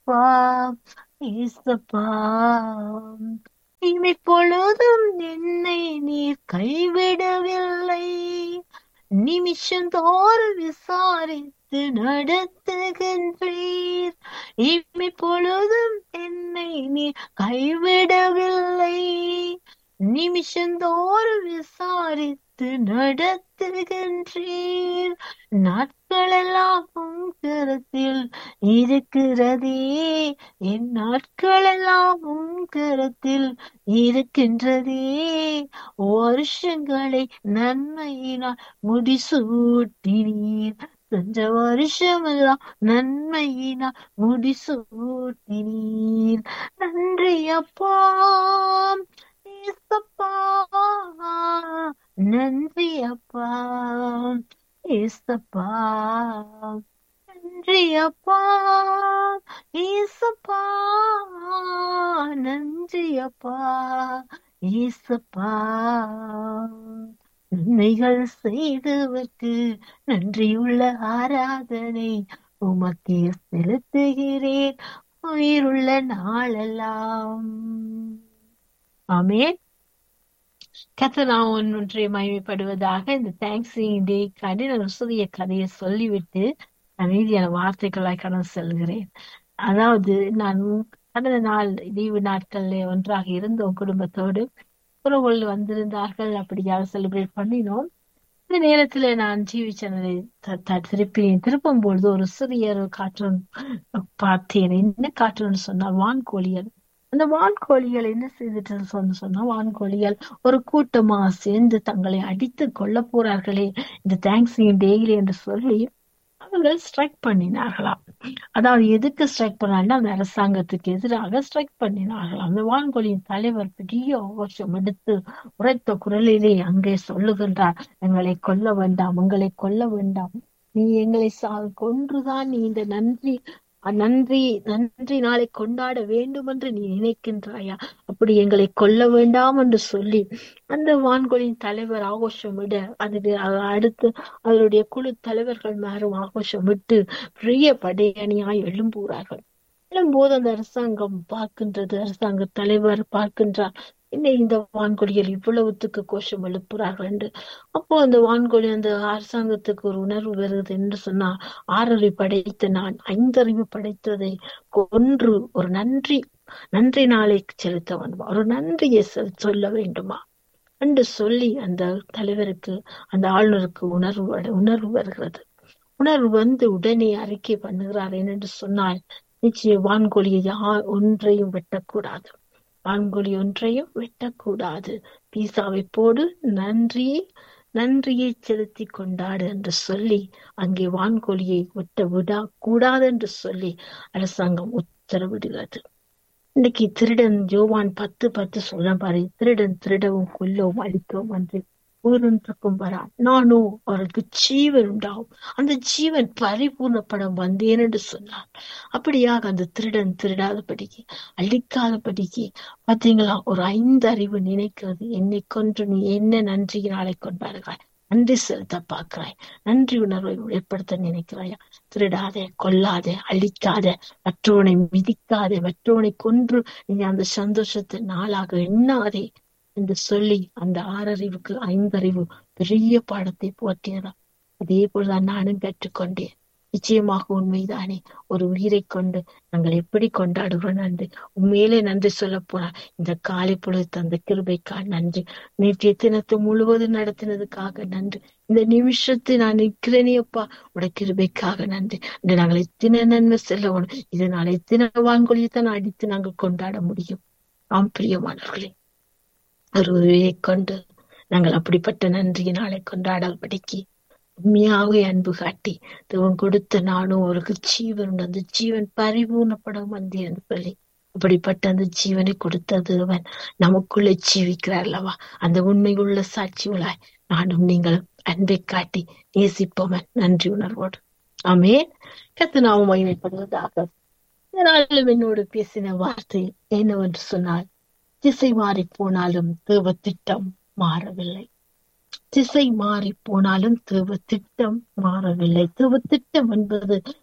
ஏசப்பா ஏசப்பா இமை பொழுதும் என்னை நீர் கைவிடவில்லை நிமிஷந்தோறும் விசாரித்து நடத்துகின்றீர் இமை பொழுதும் என்னை நீர் கைவிடவில்லை நிமிஷந்தோறும் விசாரித்து நடத்துகின்றீர் நாட்களெல்லாம் உன் கரத்தில் இருக்கிறதே என் நாட்களெல்லாம் உன் கரத்தில் இருக்கின்றதே வருஷங்களை நன்மையினால் முடிசூட்டினீர் சென்ற வருஷமெல்லாம் நன்மையினால் முடிசூட்டினீர் நன்றி அப்பா ஏசப்பா நன்றி அப்பா ஏசப்பா நன்றி அப்பா ஏசப்பா நன்றி அப்பா ஏசப்பா நன்மைகள் செய்தவர்க்கு நன்றியுள்ள ஆராதனை உமக்கே செலுத்துகிறேன் உயிருள்ள நாளெல்லாம் ஆமென் கத்தனா ஒன்றை மகிமைப்படுவதாக இந்த தேங்க்ஸிங் டே காண்டி நான் சிறிய கதையை சொல்லிவிட்டு அமைதியான வார்த்தைகளாய் கடந்து செல்கிறேன் அதாவது நான் கடந்த நாள் லீவு நாட்கள்ல ஒன்றாக இருந்தோம் குடும்பத்தோடு உறவுகள் வந்திருந்தார்கள் அப்படியாக செலிப்ரேட் பண்ணினோம் இந்த நேரத்துல நான் டிவி சேனலை திருப்பி திருப்பும் பொழுது ஒரு சிறிய ஒரு கார்ட்டூன் பார்த்தேன் என்ன கார்ட்டூன் சொன்னால் வான்கோழியல் அந்த வான்கோழிகள் என்ன செய்துட்டு சொன்ன சொன்னா வான்கோழிகள் ஒரு கூட்டமா சேர்ந்து தங்களை அடித்து கொள்ள போறார்களே இந்த தேங்க்ஸிங் டெய்லி என்று சொல்லி அவர்கள் ஸ்ட்ரைக் பண்ணினார்களாம் அதாவது எதுக்கு ஸ்ட்ரைக் பண்ணாங்கன்னா அந்த அரசாங்கத்துக்கு எதிராக ஸ்ட்ரைக் பண்ணினார்களாம் அந்த வான்கோழியின் தலைவர் பெரிய அவசரம் எடுத்து உரைத்த குரலிலே அங்கே சொல்லுகின்றார் எங்களை கொல்ல வேண்டாம் உங்களை கொல்ல வேண்டாம் நீ எங்களை சா கொன்றுதான் நீ இந்த நன்றி நன்றி நன்றி நாளை கொண்டாட வேண்டும் என்று நீ நினைக்கின்றாயா அப்படி எங்களை கொல்ல வேண்டாம் என்று சொல்லி அந்த வான்கோளின் தலைவர் ஆகோஷம் விட அது அடுத்து அவருடைய குழு தலைவர்கள் மாறும் ஆகோஷம் விட்டு பெரிய படையணியாய் எழும்புகிறார்கள் எழும்போது அந்த அரசாங்கம் பார்க்கின்றது அரசாங்க தலைவர் பார்க்கின்றார் என்ன இந்த வான்கொடிகள் இவ்வளவுத்துக்கு கோஷம் எழுப்புறார்கள் என்று அப்போ அந்த வான்கொழி அந்த அரசாங்கத்துக்கு ஒரு உணர்வு வருது என்று சொன்னா ஆறறிவு படைத்த நான் ஐந்தறிவு படைத்ததை கொன்று ஒரு நன்றி நன்றி நாளை செலுத்த வேண்டுமா ஒரு நன்றியை சொல்ல வேண்டுமா என்று சொல்லி அந்த தலைவருக்கு அந்த ஆளுநருக்கு உணர்வு உணர்வு வருகிறது உணர்வு வந்து உடனே அறிக்கை பண்ணுகிறார் என்று சொன்னால் நிச்சயம் வான்கொழியை ஒன்றையும் வெட்டக்கூடாது வான்கொழி ஒன்றையும் வெட்டக்கூடாது பீசாவை போடு நன்றி நன்றியை செலுத்தி கொண்டாடு என்று சொல்லி அங்கே வான்கொழியை வெட்ட விடா கூடாது என்று சொல்லி அரசாங்கம் உத்தரவிடுகிறது இன்னைக்கு திருடன் ஜோவான் பத்து பத்து சொல்ல பாரு திருடன் திருடவும் கொல்லவும் அழிக்கவும் என்று ஒருன்றுக்கும் வரா நானும் அவருக்கு ஜீவன் உண்டாகும் அந்த ஜீவன் பரிபூர்ணப்படம் வந்தேன் என்று சொன்னார் அப்படியாக அந்த திருடன் திருடாதபடிக்கு அழிக்காதபடிக்கு பாத்தீங்களா ஒரு ஐந்து அறிவு நினைக்கிறது என்னை கொன்று நீ என்ன நன்றியினாலே கொண்டாடுகிறாய் நன்றி செலுத்த பார்க்கிறாய் நன்றி உணர்வை ஏற்படுத்த நினைக்கிறாயா திருடாதே கொல்லாதே அழிக்காத மற்றவனை மிதிக்காதே மற்றவனை கொன்று நீ அந்த சந்தோஷத்தை நாளாக எண்ணாதே என்று சொல்லி அந்த ஆறறிவுக்கு ஐந்தறிவு பெரிய பாடத்தை போற்றியதா அதே போலதான் நானும் கற்றுக்கொண்டேன் நிச்சயமாக உண்மைதானே ஒரு உயிரை கொண்டு நாங்கள் எப்படி கொண்டாடுகிறோம் நன்றி உண்மையிலே நன்றி சொல்ல போறார் இந்த காலை பொழுது தந்த கிருபைக்கா நன்றி நேற்றைய தினத்தை முழுவதும் நடத்தினதுக்காக நன்றி இந்த நிமிஷத்தை நான் நிற்கிறேனே அப்பா உடைய கிருபைக்காக நன்றி இந்த நாங்கள் எத்தனை நன்மை செல்ல வேணும் இதனால் எத்தனை வான்கொழியத்தான் அடித்து நாங்கள் கொண்டாட முடியும் ஆம் பிரியமானவர்களே ஒருவரை கொண்டு நாங்கள் அப்படிப்பட்ட நன்றியை நாளை கொண்டாடபடிக்கு உண்மையாகவே அன்பு காட்டி தேவன் கொடுத்த நானும் அவருக்கு ஜீவன் உண்டு அந்த ஜீவன் பரிபூர்ணப்படம் வந்தேன் என்று சொல்லி அப்படிப்பட்ட அந்த ஜீவனை கொடுத்த தேவன் நமக்குள்ளே ஜீவிக்கிறார் அல்லவா அந்த உண்மையுள்ள சாட்சிகளாய் நானும் நீங்களும் அன்பை காட்டி நேசிப்போமன் நன்றி உணர்வோடு ஆமே கத்து நாமும் மகிமைப்படுவதாக இதனாலும் என்னோடு பேசின வார்த்தை என்னவென்று சொன்னால் திசை மாறி போனாலும் தேவ திட்டம் மாறவில்லை திசை மாறி போனாலும் தேவ திட்டம் மாறவில்லை தேவ திட்டம் என்பது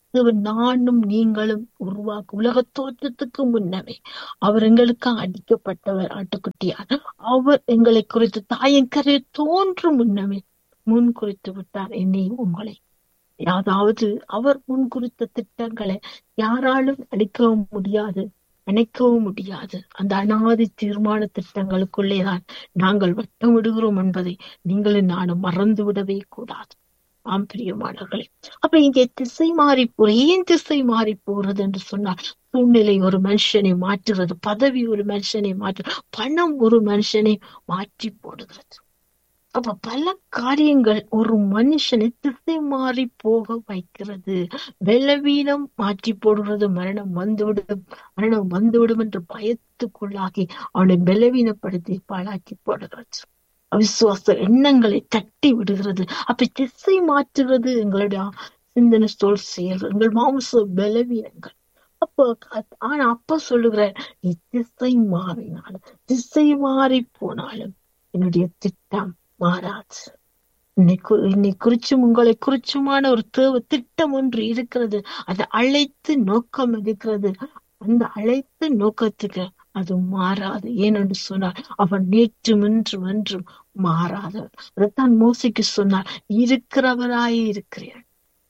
தேவன் நானும் நீங்களும் உருவாக்கு உலக தோற்றத்துக்கு முன்னமே அவர் எங்களுக்காக அடிக்கப்பட்டவர் ஆட்டுக்குட்டியார் அவர் எங்களை குறித்து தாயின் கரையை தோன்றும் முன்னமே முன் குறித்து விட்டார் என்னையும் உங்களை அதாவது அவர் முன் குறித்த திட்டங்களை யாராலும் அடிக்கவும் முடியாது நினைக்கவும் முடியாது அந்த அனாதி தீர்மான திட்டங்களுக்குள்ளேதான் நாங்கள் வட்டம் விடுகிறோம் என்பதை நீங்களும் நானும் மறந்து விடவே கூடாது ஆம் பிரியமானவர்களே அப்ப இங்கே திசை மாறி போற ஏன் திசை மாறி போறது என்று சொன்னால் சூழ்நிலை ஒரு மனுஷனை மாற்றுறது பதவி ஒரு மனுஷனை மாற்று பணம் ஒரு மனுஷனை மாற்றி போடுகிறது அப்ப பல காரியங்கள் ஒரு மனுஷனை திசை மாறி போக வைக்கிறது வெள்ளவீனம் மாற்றி போடுறது மரணம் வந்துவிடும் மரணம் வந்துவிடும் என்று பயத்துக்குள்ளாகி அவனை பலவீனப்படுத்தி பாழாக்கி போடுகிறது அவிசுவாச எண்ணங்களை தட்டி விடுகிறது அப்ப திசை மாற்றுறது எங்களுடைய சிந்தனை சொல் செயல்கள் எங்கள் மாம்ச பலவீனங்கள் அப்போ ஆனா அப்ப சொல்லுகிற நீ திசை மாறினாலும் திசை மாறி போனாலும் என்னுடைய திட்டம் மாறாது இன்னை குறிச்சும் உங்களை குறிச்சுமான ஒரு தேவ திட்டம் ஒன்று இருக்கிறது அதை அழைத்து நோக்கம் இருக்கிறது அந்த அழைத்து நோக்கத்துக்கு அது மாறாது ஏனென்று சொன்னார் அவன் நேற்றும் என்றும் என்றும் மாறாதவர் அதைத்தான் மோசிக்கு சொன்னார் இருக்கிறவராய் இருக்கிறேன்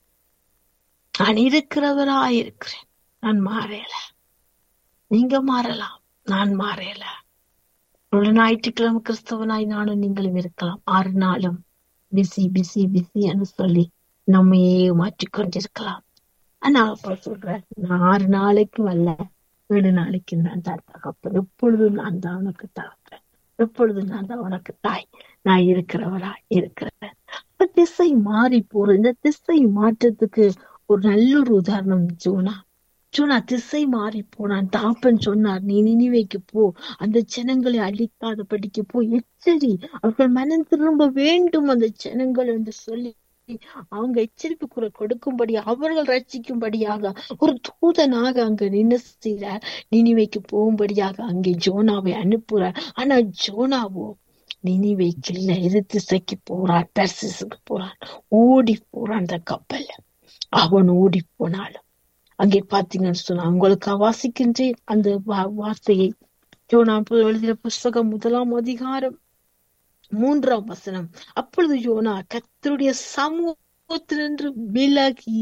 நான் இருக்கிறவராய் இருக்கிறேன் நான் மாறல நீங்க மாறலாம் நான் மாறல ஒரு ஞாயிற்றுக்கிழமை கிறிஸ்தவனாய் நானும் நீங்களும் இருக்கலாம் ஆறு நாளும் பிஸி பிஸி பிஸி என்று சொல்லி நம்மையே மாற்றிக்கொண்டிருக்கலாம் ஆனா அப்ப சொல்றேன் நான் ஆறு நாளைக்கும் அல்ல ஏழு நாளைக்கு நான் தான் தகப்பன் எப்பொழுதும் நான் தான் உனக்கு தகப்பன் எப்பொழுதும் நான் தான் உனக்கு தாய் நான் இருக்கிறவரா இருக்கிறேன் திசை மாறி போற இந்த திசை மாற்றத்துக்கு ஒரு நல்ல ஒரு உதாரணம் ஜோனா ஜோனா திசை மாறி போனான் தாப்பன் சொன்னார் நீ நினைவைக்கு போ அந்த ஜனங்களை அழிக்காத படிக்க போ எச்சரி அவர்கள் மனம் திரும்ப வேண்டும் அந்த ஜனங்கள் என்று சொல்லி அவங்க எச்சரிப்பு குரல் கொடுக்கும்படி அவர்கள் ரட்சிக்கும்படியாக ஒரு தூதனாக அங்க நின்று செய்கிறார் நினைவைக்கு போகும்படியாக அங்கே ஜோனாவை அனுப்புறார் ஆனா ஜோனாவோ நினைவைக்கு இல்ல எது திசைக்கு போறான் பெர்சிஸுக்கு போறான் ஓடி போறான் அந்த கப்பல்ல அவன் ஓடி போனாலும் அங்கே பாத்தீங்கன்னு சொன்னா உங்களுக்கு வாசிக்கின்றேன் அந்த வார்த்தையை ஜோனா எழுதிய புஸ்தகம் முதலாம் அதிகாரம் மூன்றாம் வசனம் அப்பொழுது யோனா கத்தருடைய சமூகத்தினின்று விலகி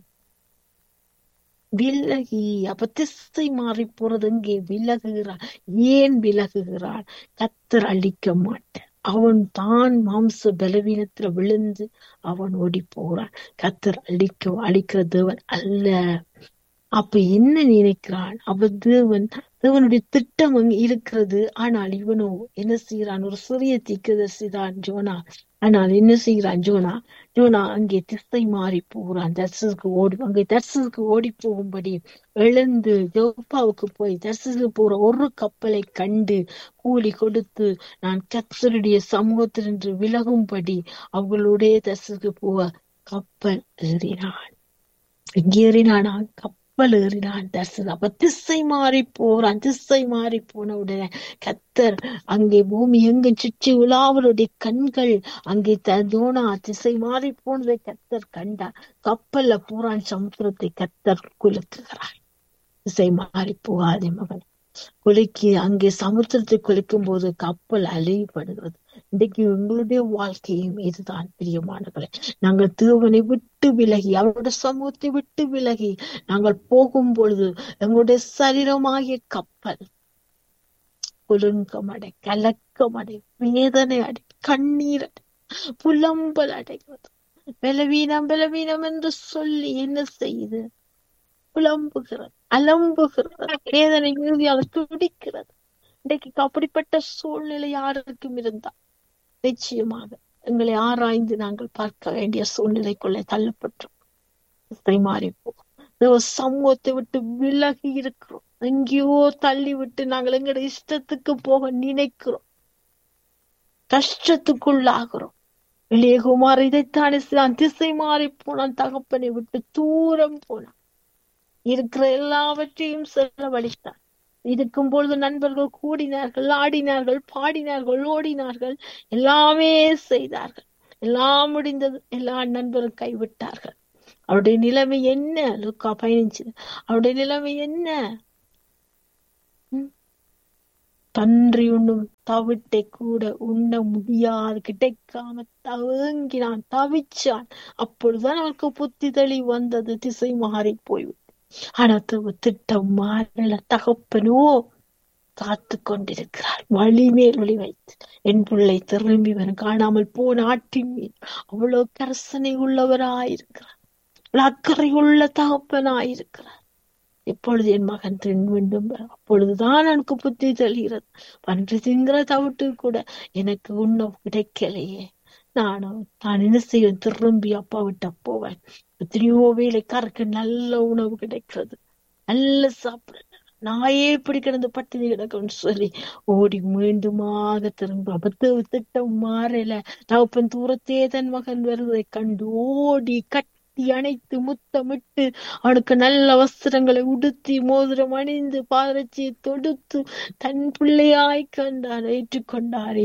விலகி அப்ப திசை மாறி போறது இங்கே விலகுகிறான் ஏன் விலகுகிறான் கத்தர் அழிக்க மாட்டேன் அவன் தான் மாம்ச பலவீனத்துல விழுந்து அவன் ஓடி போகிறான் கத்தர் அழிக்க அழிக்கிற தேவன் அல்ல அப்ப என்ன நினைக்கிறான் அவ தேவன் தேவனுடைய திட்டம் அங்க இருக்கிறது ஆனால் இவனோ என்ன செய்யறான் ஒரு சிறிய தீக்கதரிசி தான் ஜோனா ஆனால் என்ன செய்யறான் ஜோனா ஜோனா அங்கே திசை மாறி போகிறான் தர்சனுக்கு ஓடி அங்கே தர்சனுக்கு ஓடி போகும்படி எழுந்து ஜோப்பாவுக்கு போய் தர்சனுக்கு போற ஒரு கப்பலை கண்டு கூலி கொடுத்து நான் கத்தருடைய சமூகத்தினின்று விலகும்படி அவர்களுடைய தர்சனுக்கு போக கப்பல் ஏறினான் எங்கே ஏறினானா கப்பல் கப்பல் ஏறினான் தர்சன் அப்ப திசை மாறி போறான் திசை மாறி போன உடனே கத்தர் அங்கே பூமி எங்கும் சுற்றி உலாவருடைய கண்கள் அங்கே தோனா திசை மாறி போனதை கத்தர் கண்டார் கப்பல்ல போறான் சமுத்திரத்தை கத்தர் குலுக்குகிறார் திசை மாறி போகாதே மகன் குலுக்கி அங்கே சமுத்திரத்தை குளிக்கும் போது கப்பல் அழிவுபடுகிறது இன்றைக்கு உங்களுடைய வாழ்க்கையும் இதுதான் பிரியமானவர்களே நாங்கள் தேவனை விட்டு விலகி அவருடைய சமூகத்தை விட்டு விலகி நாங்கள் போகும் பொழுது எங்களுடைய சரீரமாகிய கப்பல் குலுங்கமடை கலக்கமடை வேதனை அடை கண்ணீர் அடை புலம்பல் அடைகிறது பலவீனம் பலவீனம் என்று சொல்லி என்ன செய்யுது புலம்புகிறது அலம்புகிறது வேதனை இறுதியாக துடிக்கிறது இன்றைக்கு அப்படிப்பட்ட சூழ்நிலை யாருக்கும் இருந்தா நிச்சயமாக எங்களை ஆராய்ந்து நாங்கள் பார்க்க வேண்டிய சூழ்நிலைக்குள்ளே தள்ளப்பட்டோம் திசை மாறி போகும் சமூகத்தை விட்டு விலகி இருக்கிறோம் எங்கேயோ தள்ளி விட்டு நாங்கள் எங்களுடைய இஷ்டத்துக்கு போக நினைக்கிறோம் கஷ்டத்துக்குள்ளாகிறோம் வெளியே குமார் இதைத்தானே செய்தான் திசை மாறி போனான் தகப்பனை விட்டு தூரம் போனான் இருக்கிற எல்லாவற்றையும் செலவழித்தான் இருக்கும் பொழுது நண்பர்கள் கூடினார்கள் ஆடினார்கள் பாடினார்கள் ஓடினார்கள் எல்லாமே செய்தார்கள் எல்லாம் முடிந்தது எல்லா நண்பரும் கைவிட்டார்கள் அவருடைய நிலைமை என்ன லுக்கா பதினஞ்சு அவருடைய நிலைமை என்ன ம்? பன்றி உண்ணும் தவிட்டை கூட உண்ண முடியாது கிடைக்காம தவங்கினான் தவிச்சான் அப்பொழுதுதான் அவருக்கு புத்தி தெளி வந்தது திசை மாறி போய்விட்டு ஆனா தி- திட்டம் மாறல தகப்பனோ காத்து கொண்டிருக்கிறார் வழி மேல் வழி வைத்து என் பிள்ளை திரும்பி வரும் காணாமல் போன ஆட்டின் மீது அவ்வளவு கரசனை உள்ளவராயிருக்கிறார் அவ்வளவு அக்கறை உள்ள தகப்பனாயிருக்கிறார் எப்பொழுது என் மகன் தின் வேண்டும் அப்பொழுதுதான் எனக்கு புத்தி தெளிகிறது பன்றி திங்கிற தவிட்டு கூட எனக்கு உண்ண கிடைக்கலையே நானும் நான் என்ன செய்வேன் திரும்பி அப்பா விட்டு போவேன் எத்தனையோ வேலைக்காரருக்கு நல்ல உணவு கிடைக்கிறது நல்ல சாப்பிட நாயே இப்படி கிடந்து பட்டினி கிடக்கும்னு சொல்லி ஓடி மீண்டுமாக திரும்ப அபத்து திட்டம் மாறல தகப்பன் தூரத்தே தன் மகன் வருவதை கண்டு ஓடி கட்டி அணைத்து முத்தமிட்டு அவனுக்கு நல்ல வஸ்திரங்களை உடுத்தி மோதிரம் அணிந்து பாதரட்சியை தொடுத்து தன் பிள்ளையாய் கண்டார் ஏற்றுக்கொண்டாரே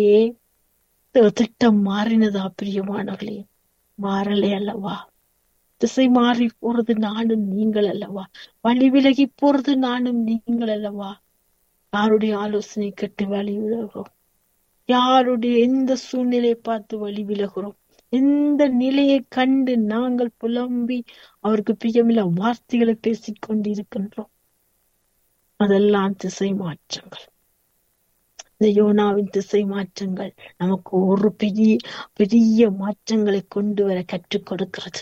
தி- திட்டம் மாறினதா பிரியமானவர்களே மாறலே அல்லவா திசை மாறி போறது நானும் நீங்கள் அல்லவா வழி விலகி போறது நானும் நீங்கள் அல்லவா யாருடைய ஆலோசனை கேட்டு வழி விலகிறோம் யாருடைய எந்த சூழ்நிலையை பார்த்து வழி விலகிறோம் எந்த நிலையை கண்டு நாங்கள் புலம்பி அவருக்கு பிரியமில்ல வார்த்தைகளை பேசிக் கொண்டிருக்கின்றோம் அதெல்லாம் திசை மாற்றங்கள் இந்த யோனாவின் திசை மாற்றங்கள் நமக்கு ஒரு பெரிய பெரிய மாற்றங்களை கொண்டு வர கற்றுக் கொடுக்கிறது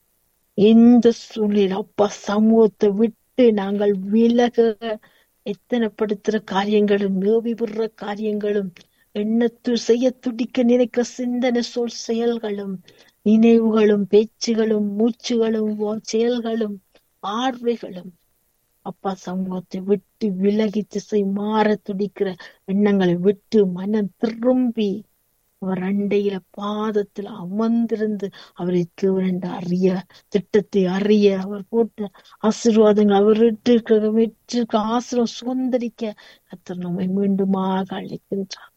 எந்த சூழ்நிலை அப்பா சமூகத்தை விட்டு நாங்கள் விலக எத்தனைப்படுத்துற காரியங்களும் மேவி விடுற காரியங்களும் எண்ணத்து செய்ய துடிக்க நினைக்கிற சிந்தனை சொல் செயல்களும் நினைவுகளும் பேச்சுகளும் மூச்சுகளும் வா- செயல்களும் பார்வைகளும் அப்பா சமூகத்தை விட்டு விலகி திசை மாற துடிக்கிற எண்ணங்களை விட்டு மனம் திரும்பி அவர் அண்டையில பாதத்தில் அமர்ந்திருந்து அவரை தேவனென்று அறிய திட்டத்தை அறிய அவர் போட்ட ஆசீர்வாதங்கள் அவர் விட்டிருக்கிற வெற்றிருக்க ஆசிரம் சுதந்திரிக்க கத்தர் நம்மை மீண்டுமாக அழைக்கின்றார்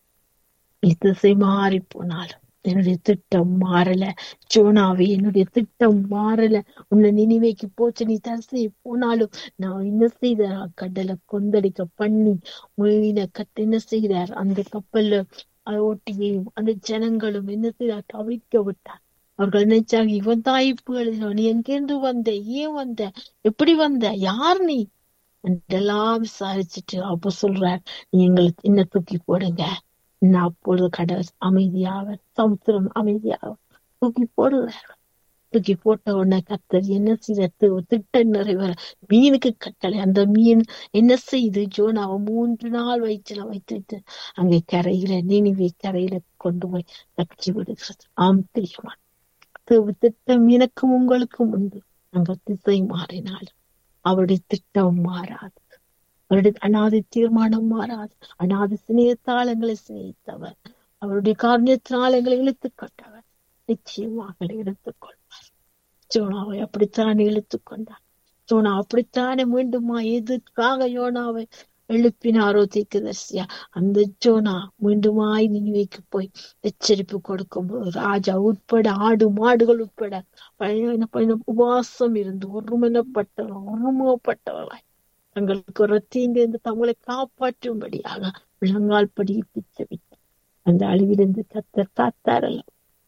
நீ திசை மாறி போனாலும் என்னுடைய திட்டம் மாறல சோனாவே என்னுடைய திட்டம் மாறல உன்னை நினைவைக்கு போச்சு நீ தரிசி போனாலும் நான் என்ன செய்தார் கடலை கொந்தளிக்க பண்ணி மீன கட்டு என்ன செய்தார் அந்த கப்பல்ல அது ஓட்டியையும் அந்த ஜனங்களும் என்ன செய்தார் தவிக்க விட்டார் அவர்கள் நினைச்சாங்க இவன் தான் இப்ப எழுதினவன் நீ எங்கிருந்து வந்த ஏன் வந்த எப்படி வந்த யார் நீ என்றெல்லாம் விசாரிச்சுட்டு அப்ப சொல்றார் நீ எங்களை என்ன தூக்கி போடுங்க நான் அப்பொழுது கடல் அமைதியாவர் சமுத்திரம் அமைதியாவர் தூக்கி போடுறார் தூக்கி போட்ட உடனே கத்தர் என்ன செய்த திட்ட நிறைவேற மீனுக்கு கட்டளை அந்த மீன் என்ன செய்து ஜோனாவை மூன்று நாள் வயிற்றுல வைத்துட்டு அங்கே கரையில நினைவை கரையில கொண்டு போய் கட்டி விடுகிறது ஆம் தெரியுமா தேவ திட்டம் எனக்கும் உங்களுக்கும் உண்டு நாங்கள் திசை மாறினாலும் அவருடைய திட்டம் மாறாது அவருடைய அனாதை தீர்மானம் மாறாது அனாதை சிநேகத்தாளங்களை சிநேகித்தவர் அவருடைய காரணியத்தினால் எங்களை இழுத்துக் கொண்டவர் நிச்சயமாக எடுத்துக் கொள்வார் ஜோனாவை அப்படித்தான் இழுத்துக் கொண்டார் ஜோனா அப்படித்தானே மீண்டுமா எதுக்காக யோனாவை எழுப்பினாரோ தீர்க்கதரிசியா அந்த ஜோனா மீண்டுமாய் நினைவைக்கு போய் எச்சரிப்பு கொடுக்கும்போது ராஜா உட்பட ஆடு மாடுகள் உட்பட பயண பயண உபவாசம் இருந்து ஒருமனப்பட்டவர்கள் ஒருமுகப்பட்டவர்களாய் தங்களுக்கு ஒரு தீங்கிருந்து தங்களை காப்பாற்றும்படியாக விலங்கால் படியிட்டு செவித்தார் அந்த அழிவிலிருந்து கத்தர் காத்தாரல்ல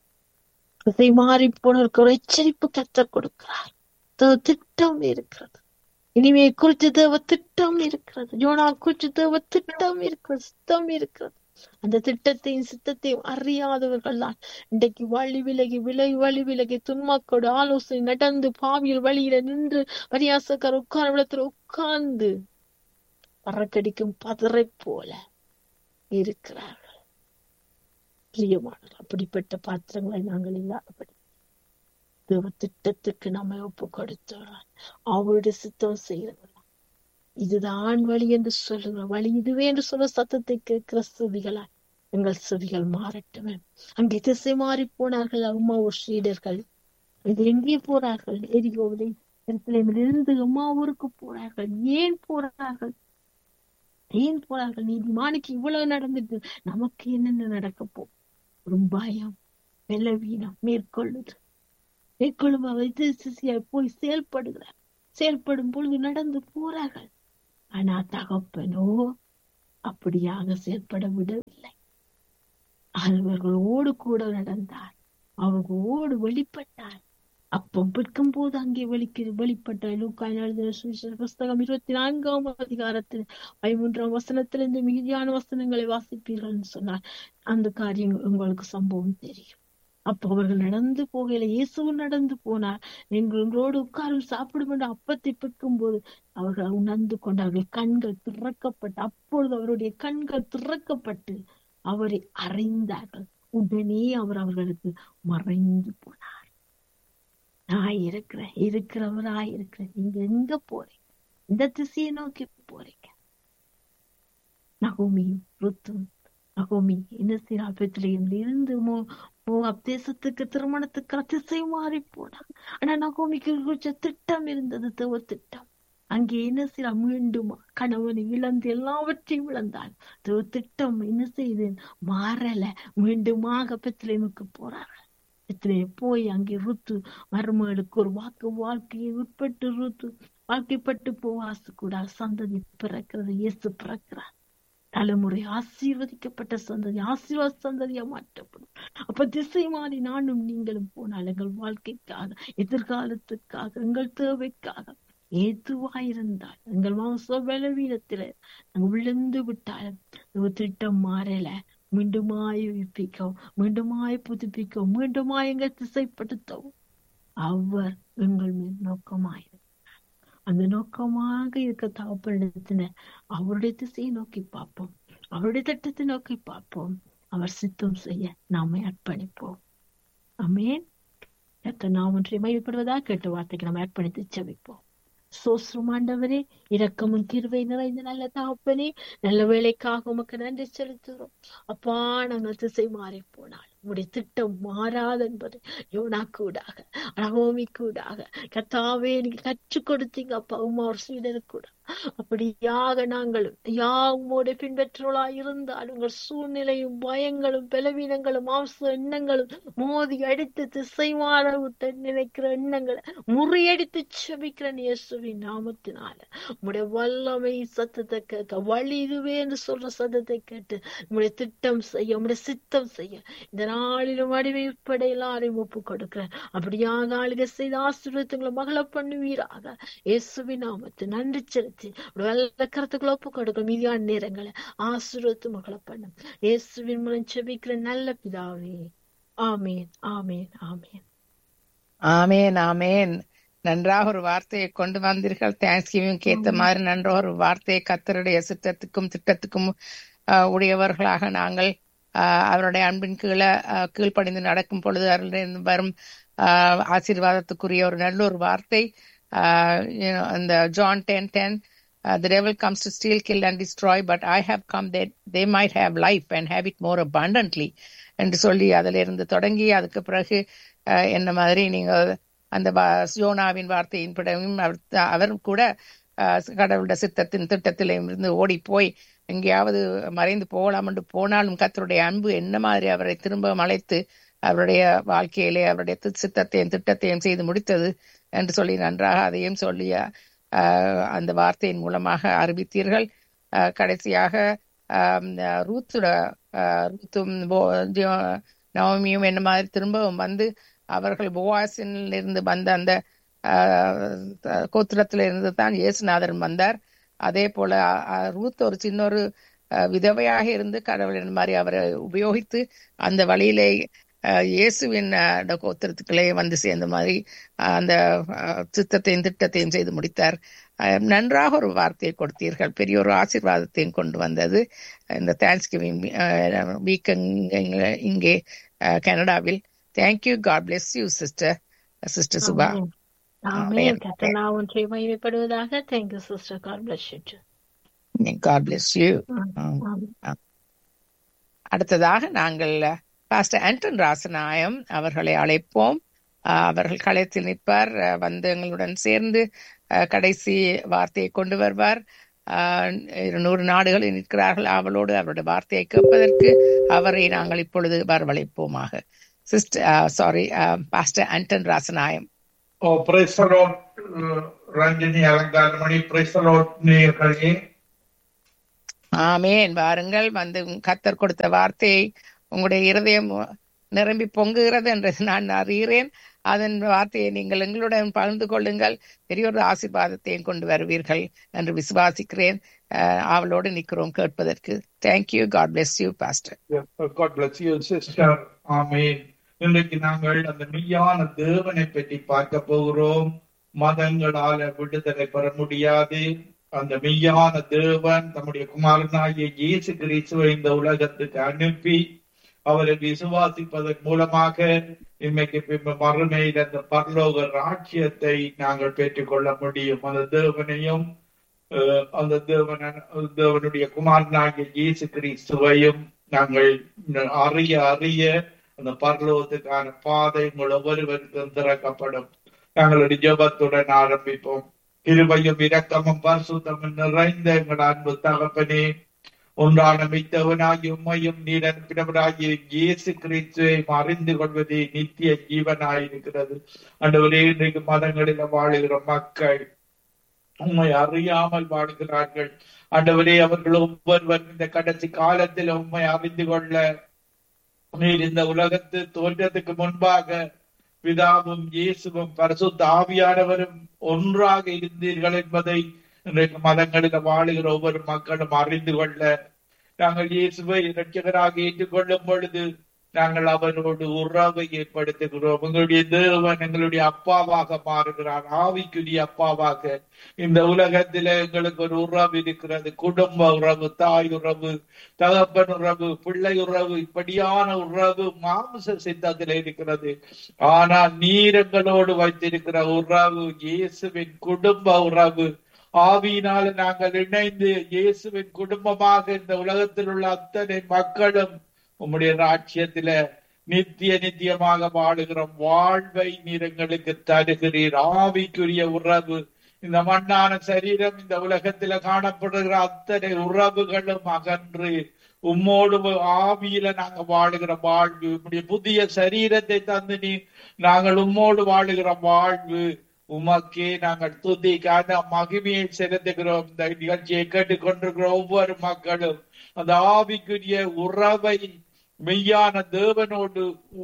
திசை மாறி போனவருக்கு ஒரு எச்சரிப்பு கத்தர் கொடுக்கிறார் தேவ திட்டம் இருக்கிறது இனிமே குறித்து தேவ திட்டம் இருக்கிறது யோனா குறித்து தேவ திட்டம் இருக்கிறது சித்தம் இருக்கிறது அந்த திட்டத்தையும் சித்தத்தையும் அறியாதவர்கள் தான் இன்றைக்கு வழி விலகி விலகி வழி விலகி துன்மாக்கோடு ஆலோசனை நடந்து பாவியல் வழியில நின்று பரியாசக்கார உட்கார இடத்துல உட்கார்ந்து பறக்கடிக்கும் பதரை போல இருக்கிறார்கள் பிரியமானவர் அப்படிப்பட்ட பாத்திரங்களை நாங்கள் இல்லாதபடி தேவ திட்டத்துக்கு நம்மை ஒப்பு கொடுத்தவர்கள் அவருடைய சித்தம் செய்கிறவர்கள் இதுதான் வழி என்று சொல்லுகிற வழி இதுவே என்று சொல்ல சத்தத்தை கேட்கிற செவிகளாய் எங்கள் செவிகள் மாறட்டுமே அங்கே திசை மாறி போனார்கள் அம்மா ஒரு ஸ்ரீடர்கள் இது எங்கே போறார்கள் எரிகோவிலே இருந்து அம்மா ஊருக்கு போறார்கள் ஏன் போறார்கள் ஏன் போறார்கள் நீதிமானுக்கு இவ்வளவு நடந்துட்டு நமக்கு என்னென்ன நடக்க போ ஒரு பயம் பலவீனம் மேற்கொள்ளுது எங்களும் அவர் போய் செயல்படுகிறார் செயல்படும் பொழுது நடந்து போறார்கள் ஆனா தகப்பனோ அப்படியாக செயல்பட விடவில்லை அவர்களோடு கூட நடந்தார் அவர்களோடு வெளிப்பட்டார் அப்பம் பிற்கும் போது அங்கே வெளிக்க வெளிப்பட்ட லூக்காய் எழுதின சுவிசேஷ புஸ்தகம் இருபத்தி நான்காம் அதிகாரத்தில் பதிமூன்றாம் வசனத்திலிருந்து மிகுதியான வசனங்களை வாசிப்பீர்கள் சொன்னார் அந்த காரியம் உங்களுக்கு சம்பவம் தெரியும் அப்போ அவர்கள் நடந்து போகையில இயேசுவும் நடந்து போனார் எங்களோடு உட்காரும் சாப்பிடும் என்று அப்பத்தை பிற்கும் போது அவர்கள் உணர்ந்து கொண்டார்கள் கண்கள் திறக்கப்பட்டு அப்பொழுது அவருடைய கண்கள் திறக்கப்பட்டு அவரை அறிந்தார்கள் உடனே அவர் அவர்களுக்கு மறைந்து போனார் நான் இருக்கிறேன் இருக்கிறவரா இருக்கிறேன் நீங்க எங்க போறீங்க இந்த திசையை நோக்கி போறீங்க நகோமியும் ருத்தும் நகோமி என்ன செய்யறா பெத்திலையும் இருந்து மோ தேசத்துக்கு திருமணத்துக்கு திசை மாறி போனாங்க ஆனா நகோமிக்கு குறிச்ச திட்டம் இருந்தது தேவ திட்டம் அங்கே என்ன செய்யறா மீண்டும் கணவனை இழந்து எல்லாவற்றையும் இழந்தாள் தேவ திட்டம் என்ன செய்து மாறல மீண்டுமாக பெத்திலேமுக்கு போறார்கள் பெத்திலே போய் அங்கே ருத்து மருமகளுக்கு ஒரு வாக்கு வாழ்க்கையை உட்பட்டு ருத்து வாழ்க்கைப்பட்டு போவாசு கூட சந்ததி பிறக்கிறது இயேசு பிறக்கிறார் தலைமுறை ஆசீர்வதிக்கப்பட்ட சந்ததி ஆசீர்வாத சந்ததியா மாற்றப்படும் அப்ப திசை மாறி நானும் நீங்களும் போனால் எங்கள் வாழ்க்கைக்காக எதிர்காலத்துக்காக எங்கள் தேவைக்காக ஏதுவாயிருந்தால் எங்கள் மாச பலவீனத்தில நாங்கள் விழுந்து விட்டாலும் திட்டம் மாறல மீண்டுமாய் உயிர்ப்பிக்கவும் மீண்டுமாய் புதுப்பிக்கவும் மீண்டுமாய் எங்கள் திசைப்படுத்தவும் அவர் எங்கள் மேல் நோக்கமாயிருந்தார் அந்த நோக்கமாக இருக்க தகப்பனிடத்தின அவருடைய திசையை நோக்கி பார்ப்போம் அவருடைய திட்டத்தை நோக்கி பார்ப்போம் அவர் சித்தம் செய்ய நாம அர்ப்பணிப்போம் அமேன் நாம் ஒன்றை மயப்படுவதா கேட்ட வார்த்தைக்கு நம்ம அர்ப்பணித்து செவிப்போம் சோஸ்ருமாண்டவரே இரக்கமும் கிருவை நிறைந்த நல்ல தகப்பனே நல்ல வேலைக்காக உமக்கு நன்றி செலுத்துகிறோம் அப்பா நாங்கள் திசை மாறி போனால் உங்களுடைய திட்டம் மாறாது என்பது யோனா கூடாக ரகோமி கூடாக கத்தாவே நீங்க கற்றுக் கொடுத்தீங்க அப்பா உமா ஒரு சீடனு கூட அப்படியாக நாங்களும் யா உம்மோட பின்பற்றோளாய் இருந்தால் உங்கள் சூழ்நிலையும் பயங்களும் பலவீனங்களும் மாம்ச எண்ணங்களும் மோதி அடித்து திசை மாற விட்டு நினைக்கிற எண்ணங்களை முறியடித்து செபிக்கிற இயேசுவின் நாமத்தினால உங்களுடைய வல்லமை சத்தத்தை கேட்க வழி இதுவே என்று சொல்ற சத்தத்தை கேட்டு உங்களுடைய திட்டம் செய்ய உங்களுடைய சித்தம் செய்ய இந்த நாளிலும் அடிமை உட்பட எல்லாரையும் ஒப்பு கொடுக்கிறேன் அப்படியாக ஆளுக செய்த ஆசீர்வாதங்களை மகள பண்ணுவீராக இயேசுவின் நாமத்து நன்றி செலுத்தி வெள்ள கருத்துக்களை ஒப்பு கொடுக்க மீதியான நேரங்களை ஆசீர்வத்து மகளை பண்ணும் இயேசுவின் மூலம் செபிக்கிற நல்ல பிதாவே ஆமேன் ஆமேன் ஆமேன் ஆமேன் ஆமேன் நன்றாக ஒரு வார்த்தையை கொண்டு வந்தீர்கள் தேங்க்ஸ் கிவிங் ஏத்த மாதிரி நன்றாக ஒரு வார்த்தையை கத்தருடைய சித்தத்துக்கும் திட்டத்துக்கும் உடையவர்களாக நாங்கள் அவருடைய அன்பின் கீழே கீழ்ப்படிந்து நடக்கும் பொழுது அவர்களிடம் வரும் ஆசீர்வாதத்துக்குரிய ஒரு நல்ல ஒரு வார்த்தை அந்த John ten ten the devil comes to steal, kill, and destroy, but I have come that they might have life and have it more abundantly. என்று சொல்லி அதுல இருந்து தொடங்கி அதுக்கு பிறகு என்ன மாதிரி நீங்க அந்த யோனாவின் வார்த்தையின் படமும் அவர் கூட கடவுளுடைய சித்தத்தின் திட்டத்திலும் இருந்து ஓடி போய் எங்கேயாவது மறைந்து போகலாம் என்று போனாலும் கத்தருடைய அன்பு என்ன மாதிரி அவரை திரும்ப அழைத்து அவருடைய வாழ்க்கையிலே அவருடைய சித்தத்தையும் திட்டத்தையும் செய்து முடித்தது என்று சொல்லி நன்றாக அதையும் சொல்லி அந்த வார்த்தையின் மூலமாக அறிவித்தீர்கள் கடைசியாக ரூத்துட ரூத்தும் நவமியும் என்ன மாதிரி திரும்பவும் வந்து அவர்கள் போவாசின் இருந்து வந்த அந்த கோத்திரத்தில இருந்து தான் இயேசுநாதன் வந்தார் அதே போல ரூத் ஒரு சின்ன ஒரு விதவையாக இருந்து கடவுளின் மாதிரி அவரை உபயோகித்து அந்த வழியிலே இயேசுவின் கோத்திரத்துக்களே வந்து சேர்ந்த மாதிரி அந்த சித்தத்தையும் திட்டத்தையும் செய்து முடித்தார் நன்றாக ஒரு வார்த்தையை கொடுத்தீர்கள் பெரிய ஒரு ஆசீர்வாதத்தையும் கொண்டு வந்தது இந்த தேங்க்ஸ் கிவிங் வீக் இங்கே கனடாவில் thank you God bless you sister sister Suba மகிமைப்படுவதாக thank you sister God bless you God bless you அடுத்ததாக நாங்கள் பாஸ்டர் ஆண்டன் ராசநாயம் அவர்களை அழைப்போம் அவர்கள் களத்தில் நிற்பார் வந்து எங்களுடன் சேர்ந்து கடைசி வார்த்தையை கொண்டு வருவார் இருநூறு நாடுகளில் நிற்கிறார்கள் அவளோடு அவருடைய வார்த்தையை கேட்பதற்கு அவரை நாங்கள் இப்பொழுது வரவழைப்போமாக sister sorry pastor Anton Rasanayagam ஓ பிரைசலோட் ரஞ்சினி அலங்காரமணி பிரைசலோட் நேயர்களே ஆமேன் வாருங்கள் வந்து கத்தர் கொடுத்த வார்த்தையை உங்களுடைய இருதயம் நிரம்பி பொங்குகிறது என்று நான் அறிகிறேன் அதன் வார்த்தையை நீங்கள் எங்களுடன் பகிர்ந்து கொள்ளுங்கள் பெரிய ஒரு ஆசீர்வாதத்தையும் கொண்டு வருவீர்கள் என்று விசுவாசிக்கிறேன் அஹ், ஆவலோடு நிற்கிறோம் கேட்பதற்கு thank you God bless you pastor God bless you sister ஆமென் இன்றைக்கு நாங்கள் அந்த மெய்யான தேவனை பற்றி பார்க்க போகிறோம் மதங்களால விடுதலை பெற முடியாது அந்த மெய்யான தேவன் தம்முடைய குமாரனாகிய இயேசு கிறிஸ்துவை இந்த உலகத்துக்கு அனுப்பி அவரை விசுவாசிப்பதன் மூலமாக இன்றைக்கு பின்பு மறுமையில் அந்த பரலோக ராட்சியத்தை நாங்கள் பெற்றுக்கொள்ள முடியும் அந்த தேவனையும் அஹ், அந்த தேவன தேவனுடைய குமாரனாகிய இயேசு கிறிஸ்துவையும் நாங்கள் அறிய அறிய அந்த பரலோகத்துக்கான பாதை உங்கள் ஒவ்வொருவருக்கும் திறக்கப்படும் நாங்களுடைய ஜெபத்துடன் ஆரம்பிப்போம் கிருபையும் இரக்கமும் பரிசுத்தமும் நிறைந்த எங்கள் அன்பு தகப்பனே ஒன்றான மித்தவனாகி உம்மையும் நீர் அனுப்பினவராகிய இயேசு கிறிஸ்துவை அறிந்து கொள்வதே நித்திய ஜீவனாயிருக்கிறது ஆண்டவரே இன்றைக்கு மதங்களில் வாழுகிற மக்கள் உண்மை அறியாமல் வாழ்கிறார்கள் ஆண்டவரே அவர்கள் ஒவ்வொருவர் இந்த கடைசி காலத்தில் உண்மை அறிந்து கொள்ள நீர் இந்த உலகத்து தோன்றதுக்கு முன்பாக பிதாவும் இயேசுவும் பரிசுத்த ஆவியானவரும் ஒன்றாக இருந்தீர்கள் என்பதை இன்றைக்கு மதங்களில் வாழுகிற ஒவ்வொரு மக்களும் அறிந்து கொள்ள நாங்கள் இயேசுவை இரட்சகராக ஏற்றுக்கொள்ளும் பொழுது நாங்கள் அவரோடு உறவை ஏற்படுத்துகிறோம் எங்களுடைய தேவன் எங்களுடைய அப்பாவாக மாறுகிறார் ஆவிக்குரிய அப்பாவாக இந்த உலகத்தில எங்களுக்கு ஒரு உறவு இருக்கிறது குடும்ப உறவு தாய் உறவு தகப்பன் உறவு பிள்ளை உறவு இப்படியான உறவு மாம்ச சித்தத்தில் இருக்கிறது ஆனால் நீர் எங்களோடு வைத்திருக்கிற உறவு இயேசுவின் குடும்ப உறவு ஆவியினால நாங்கள் இணைந்து இயேசுவின் குடும்பமாக இந்த உலகத்தில் உள்ள அத்தனை மக்களும் உம்முடைய ராட்சியத்தில நித்திய நித்தியமாக வாழுகிற வாழ்வை நீர் எங்களுக்கு தருகிறீர் ஆவிக்குரிய உறவு இந்த மண்ணான சரீரம் இந்த உலகத்தில காணப்படுகிற அத்தனை உறவுகளும் அகன்று உம்மோடு ஆவியில நாங்க வாழுகிற வாழ்வு உம்முடைய புதிய சரீரத்தை தந்து நீ நாங்கள் உம்மோடு வாழுகிற வாழ்வு உமக்கே நாங்கள் துதிக்கான மகிமையை செலுத்துகிறோம் இந்த நிகழ்ச்சியை கேட்டுக்கொண்டிருக்கிற ஒவ்வொரு மக்களும் அந்த ஆவிக்குரிய உறவை மெய்யான தேவனோடு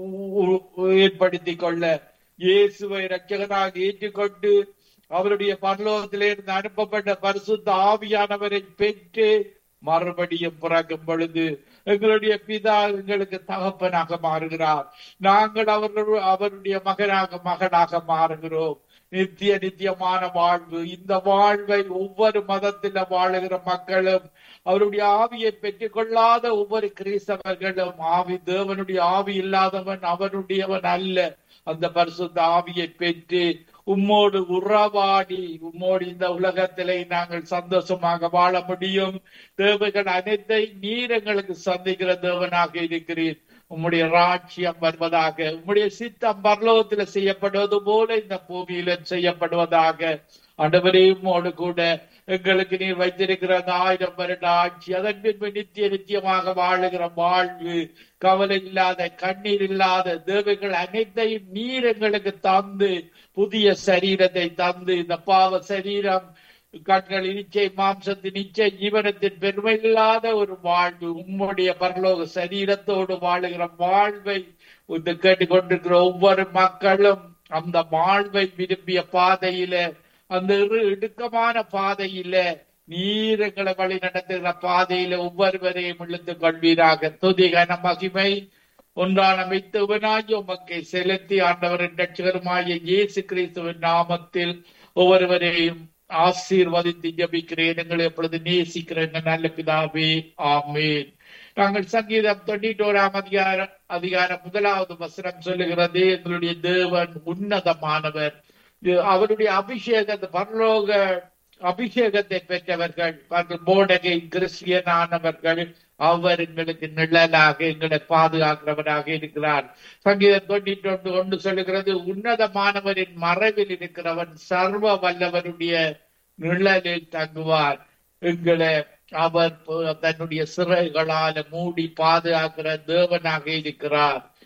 ஏற்படுத்திக் கொள்ள இயேசுவை ரட்சகனாக ஏற்றுக்கொண்டு அவருடைய பரலோகத்திலிருந்து அனுப்பப்பட்ட பரிசுத்த ஆவியானவரை பெற்று மறுபடியும் பிறக்கும் பொழுது எங்களுடைய பிதா எங்களுக்கு தகப்பனாக மாறுகிறார் நாங்கள் அவர்கள் அவருடைய மகனாக மகனாக மாறுகிறோம் நித்திய நித்தியமான வாழ்வு இந்த வாழ்வை ஒவ்வொரு மதத்தில வாழுகிற மக்களும் அவருடைய ஆவியை பெற்றுக் கொள்ளாத ஒவ்வொரு கிறிஸ்தவர்களும் ஆவி தேவனுடைய ஆவி இல்லாதவன் அவனுடையவன் அல்ல அந்த பரிசுத்த ஆவியை பெற்று உம்மோடு உறவாடி உம்மோடு இந்த உலகத்திலே நாங்கள் சந்தோஷமாக வாழ முடியும் தேவைகள் அனைத்தை நீர் எங்களுக்கு சந்திக்கிற தேவனாக இருக்கிறீர் உம்முடைய ராட்சியம் வருவதாக உம்முடைய சித்தம் பரலோகத்தில் செய்யப்படுவது போல இந்த பூமியில செய்யப்படுவதாக ஆண்டவரே உம்மோடு கூட எங்களுக்கு நீர் வைத்திருக்கிற அந்த ஆயிரம் வருட ஆட்சி அதன் பின்பு நித்திய நித்தியமாக வாழுகிற வாழ்வு கவலை இல்லாத கண்ணீர் இல்லாத தேவைகள் அனைத்தையும் நீர் எங்களுக்கு தந்து புதிய சரீரத்தை தந்து இந்த பாவ சரீரம் கண்கள் இச்சை மாம்சத்தின் இச்சை ஜீவனத்தின் பெருமை இல்லாத ஒரு வாழ்வு உம்முடைய பரலோக சரீரத்தோடு வாழுகிற வாழ்வை இந்த கேட்டுக்கொண்டிருக்கிற ஒவ்வொரு மக்களும் அந்த வாழ்வை விரும்பிய பாதையில அந்த இரு இடுக்கமான பாதையில நீர் எங்களை வழி நடத்துகிற பாதையில ஒவ்வொருவரையும் இழுத்து கொள்வீராக துதிகன மகிமை ஒன்றான மித்தவனாய் உமக்கை செலுத்தி ஆண்டவரின் ரட்சகருமாய இயேசு கிறிஸ்துவின் நாமத்தில் ஒவ்வொருவரையும் ஆசீர்வதித்து ஜபிக்கிறேன் எங்களை எப்பொழுது நேசிக்கிறேன் நல்ல பிதாவே ஆமேன் நாங்கள் சங்கீதம் தொண்ணூற்றி ஓராம் அதிகார அதிகார முதலாவது வசனம் சொல்லுகிறது எங்களுடைய தேவன் உன்னதமானவர் அவருடைய அபிஷேக பரலோக அபிஷேகத்தை பெற்றவர்கள் போடகை கிறிஸ்டியனானவர்கள் அவர் எங்களுக்கு நிழலாக எங்களை பாதுகாக்கிறவராக இருக்கிறார் சங்கீதம் தொண்ணூற்றி ஒன்று ஒன்று சொல்லுகிறது உன்னதமானவரின் மறைவில் இருக்கிறவன் சர்வ வல்லவருடைய நிழலில் தங்குவார் எங்களை அவர் தன்னுடைய சிறைகளால மூடி பாதுகாக்கிற தேவனாக இருக்கிறார்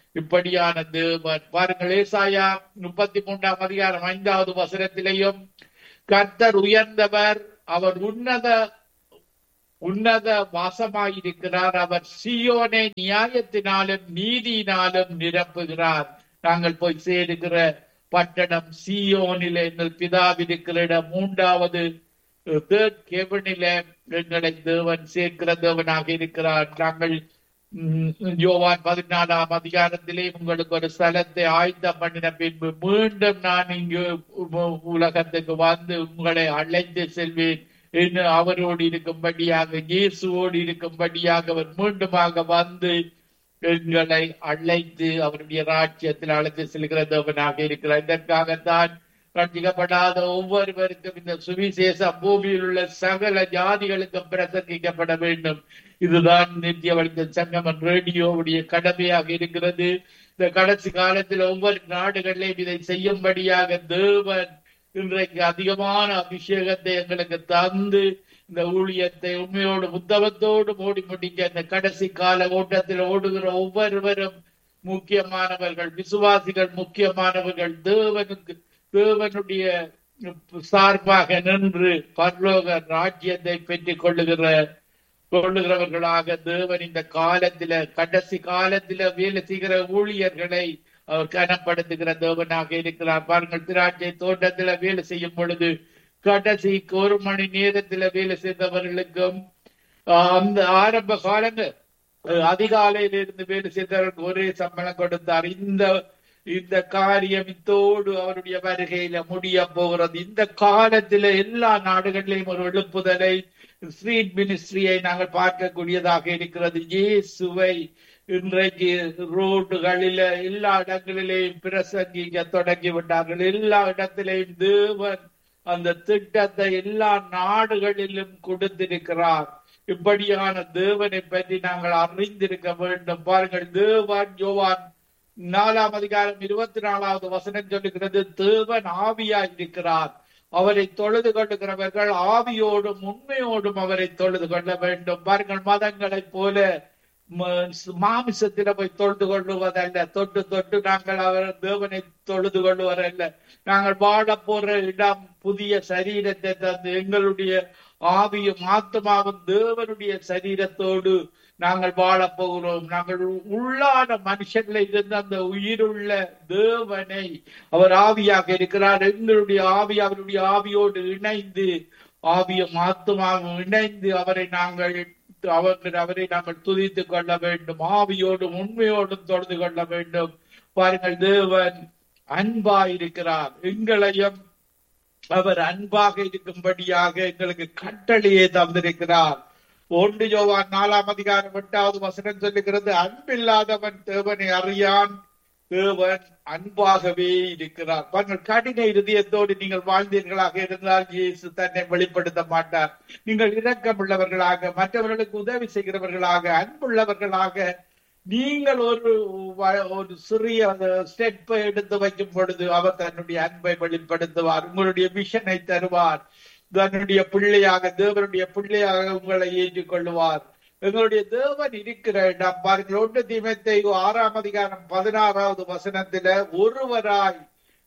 இப்படியான தேவன் பாருங்கள் ஏசாயா முப்பத்தி மூன்றாம் அதிகாரம் ஐந்தாவது வசனத்திலேயும் கர்த்தர் உயர்ந்தவர் அவர் உன்னத உன்னத வாசமாயிருக்கிறார் அவர் சியோனை நியாயத்தினாலும் நீதியினாலும் நிரப்புகிறார் நாங்கள் போய் சேருகிற பட்டணம் சியோனிலே எங்கள் பிதாவிருக்கிற இடம் மூன்றாவது தேர்ட் கெவனிலே எங்களை தேவன் சேர்க்கிற தேவனாக இருக்கிறார் நாங்கள் ம், யோவான் பதினாலாம் அதிகாரத்திலே உங்களுக்கு ஒரு ஸ்தலத்தை ஆயத்தம் பண்ணின பின்பு மீண்டும் நான் இங்கு உ- உலகத்துக்கு வந்து உங்களை அழைத்து செல்வேன் என்று அவரோடு இருக்கும்படியாக இயேசுவோடு இருக்கும்படியாக அவர் மீண்டுமாக வந்து எங்களை அழைத்து அவருடைய ராஜ்யத்தில் அழைத்து செல்கிற தேவனாக இருக்கிறார் இதற்காகத்தான் ரட்சிக்கப்படாத ஒவ்வொருவருக்கும் இந்த சுவிசேஷம் பூமியில் உள்ள சகல ஜாதிகளுக்கும் பிரசங்கிக்கப்பட வேண்டும் இதுதான் நித்திய வழிந்த சங்கமன் ரேடியோவுடைய கடமையாக இருக்கிறது இந்த கடைசி காலத்தில் ஒவ்வொரு நாடுகளிலும் இதை செய்யும்படியாக தேவன் இன்றைக்கு அதிகமான அபிஷேகத்தை எங்களுக்கு தந்து இந்த ஊழியத்தை உண்மையோடு புத்தகத்தோடு மூடி முடிக்க இந்த கடைசி கால ஓட்டத்தில் ஓடுகிற ஒவ்வொருவரும் முக்கியமானவர்கள் விசுவாசிகள் முக்கியமானவர்கள் தேவனுக்கு தேவனுடைய சார்பாக நின்று பரலோக ராஜ்யத்தை பெற்றுக் கொள்ளுகிற கொள்ளுகிறவர்களாக தேவன் இந்த காலத்தில கடைசி காலத்தில வேலை செய்கிற ஊழியர்களை அவர் கனப்படுத்துகிற தேவனாக இருக்கிறார் பாருங்கள் திராட்சை தோட்டத்தில வேலை செய்யும் பொழுது கடைசிக்கு ஒரு மணி நேரத்தில வேலை செய்தவர்களுக்கும் ஆஹ், அந்த ஆரம்ப காலங்கள் அஹ், அதிகாலையில இருந்து வேலை செய்தவர்களுக்கு ஒரே சம்பளம் கொடுத்தார் இந்த இந்த காரியம் இத்தோடு அவருடைய வருகையில முடிய போகிறது இந்த காலத்தில எல்லா நாடுகளிலும் ஒரு எழுப்புதலை ஸ்ட்ரீட் மினிஸ்ட்ரியை நாங்கள் பார்க்கக்கூடியதாக இருக்கிறது இயேசுவை இன்றைக்கு ரோடுகளில எல்லா இடங்களிலேயும் பிரசங்கிக்க தொடங்கி விட்டார்கள் எல்லா இடத்திலேயும் தேவன் அந்த திட்டத்தை எல்லா நாடுகளிலும் கொடுத்திருக்கிறார் இப்படியான தேவனை பற்றி நாங்கள் அறிந்திருக்க வேண்டும் பாருங்கள் தேவன் யோவான் நாலாம் அதிகாரம் இருபத்தி நாலாவது வசனம் சொல்லுகிறது தேவன் ஆவியாய் இருக்கிறார் அவரை தொழுது கொள்ளுகிறவர்கள் ஆவியோடும் உண்மையோடும் அவரை தொழுது கொள்ள வேண்டும் பாருங்கள் மதங்களைப் போல ம- மாமிசத்தில போய் தொழுது கொள்ளுவதல்ல தொட்டு தொட்டு நாங்கள் அவர் தேவனை தொழுது கொள்ளுவதல்ல நாங்கள் வாழ போற இடம் புதிய சரீரத்தை தந்து எங்களுடைய ஆவியும் ஆத்மாவும் தேவனுடைய சரீரத்தோடு நாங்கள் வாழப் போகிறோம் நாங்கள் உள்ளான மனுஷன்ல இருந்து அந்த உயிருள்ள தேவனை அவர் ஆவியாக இருக்கிறார் எங்களுடைய ஆவி அவருடைய ஆவியோடு இணைந்து ஆவியும் ஆத்மாவும் இணைந்து அவரை நாங்கள் அவர் அவரை நாங்கள் துதித்துக் கொள்ள வேண்டும் ஆவியோடும் உண்மையோடும் தொழுது கொள்ள வேண்டும் பாருங்கள் தேவன் அன்பாயிருக்கிறார் எங்களையும் அவர் அன்பாக இருக்கும்படியாக எங்களுக்கு கட்டளையை தந்திருக்கிறார் ஒன்று யோவான் நாலாம் அதிகாரம் எட்டாவது வசனம் சொல்லுகிறது அன்பில்லாதவன் தேவனை அறியான் தேவன் அன்பாகவே இருக்கிறார் பாருங்கள் கடின இருதயத்தோடு நீங்கள் வாழ்ந்தீர்களாக இருந்தால் இயேசு தன்னை வெளிப்படுத்த மாட்டார் நீங்கள் இரக்கமுள்ளவர்களாக மற்றவர்களுக்கு உதவி செய்கிறவர்களாக அன்புள்ளவர்களாக நீங்கள் ஒரு வ- ஒரு சிறிய ஸ்டெப்பை எடுத்து வைக்கும் பொழுது அவர் தன்னுடைய அன்பை வெளிப்படுத்துவார் உங்களுடைய விஷனை தருவார் தன்னுடைய பிள்ளையாக தேவனுடைய பிள்ளையாக உங்களை ஏற்றுக் கொள்ளுவார் எங்களுடைய தேவன் இருக்கிற இடம் பாருங்கள் ஒன்று தீமத்தை ஆறாம் அதிகாரம் பதினாறாவது வசனத்தில ஒருவராய்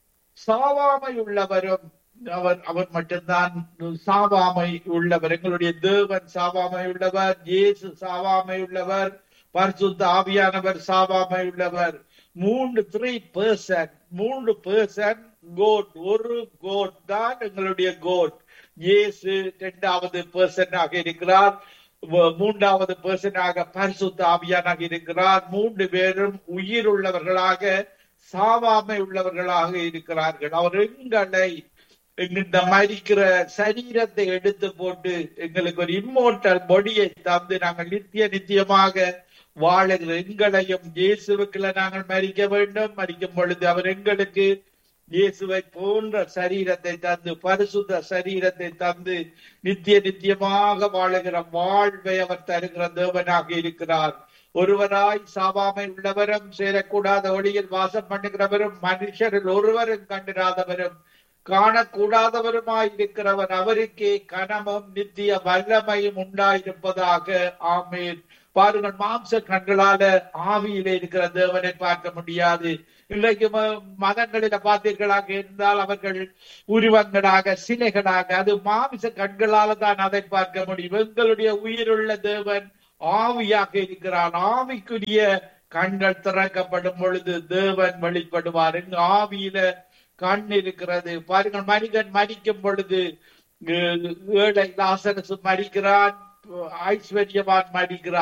சாவாமை உள்ளவரும் அவர் அவர் மட்டும்தான் சாவாமை உள்ளவர் எங்களுடைய தேவன் சாவாமை உள்ளவர் இயேசு சாவாமை உள்ளவர் பரிசுத்த ஆவியானவர் சாவாமை உள்ளவர் மூன்று த்ரீ பர்சன் மூன்று பர்சன் கோட் ஒரு கோட் தான் எங்களுடைய கோட் இயேசு இரண்டாவது பர்சனாக இருக்கிறார் வ- மூன்றாவது பர்சனாக பரிசுத்த ஆவியானாக இருக்கிறார் மூன்று பேரும் உயிர் உள்ளவர்களாக சாவாமை உள்ளவர்களாக இருக்கிறார்கள் அவர் எங்களை இந்த மரிக்கிற சரீரத்தை எடுத்து போட்டு எங்களுக்கு ஒரு இம்மோட்டல் பொடியை தந்து நாங்கள் நித்திய நித்தியமாக வாழுகிற எங்களையும் இயேசுவுக்குள்ள நாங்கள் மறிக்க வேண்டும் மறிக்கும் பொழுது அவர் எங்களுக்கு இயேசுவை போன்ற சரீரத்தை தந்து பரிசுத்த சரீரத்தை தந்து நித்திய நித்தியமாக வாழுகிற வாழ்வை அவர் தருகிற தேவனாக இருக்கிறார் ஒருவராய் சாவாமை உள்ளவரும் சேரக்கூடாத ஒளியில் வாசம் பண்ணுகிறவரும் மனுஷரில் ஒருவரும் கண்டிராதவரும் காணக்கூடாதவருமாய் இருக்கிறவர் அவருக்கே கனமும் நித்திய வல்லமையும் உண்டாயிருப்பதாக ஆமேன் பாருங்கள் மாம்ச கண்களால ஆவியில இருக்கிற தேவனை பார்க்க முடியாது இன்றைக்கு ம- மதங்களில பார்த்தீர்களாக இருந்தால் அவர்கள் உருவங்களாக சிலைகளாக அது மாமிச கண்களால தான் அதை பார்க்க முடியும் எங்களுடைய உயிருள்ள தேவன் ஆவியாக இருக்கிறான் ஆவிக்குரிய கண்கள் திறக்கப்படும் பொழுது தேவன் வெளிப்படுவார் இங்கு ஆவியில கண் இருக்கிறது பாருங்கள் மனிதன் மறிக்கும் பொழுது ஏழை லாசரசு மறிக்கிறான் ஐஸ்வர்யவான் மறிக்கிறான்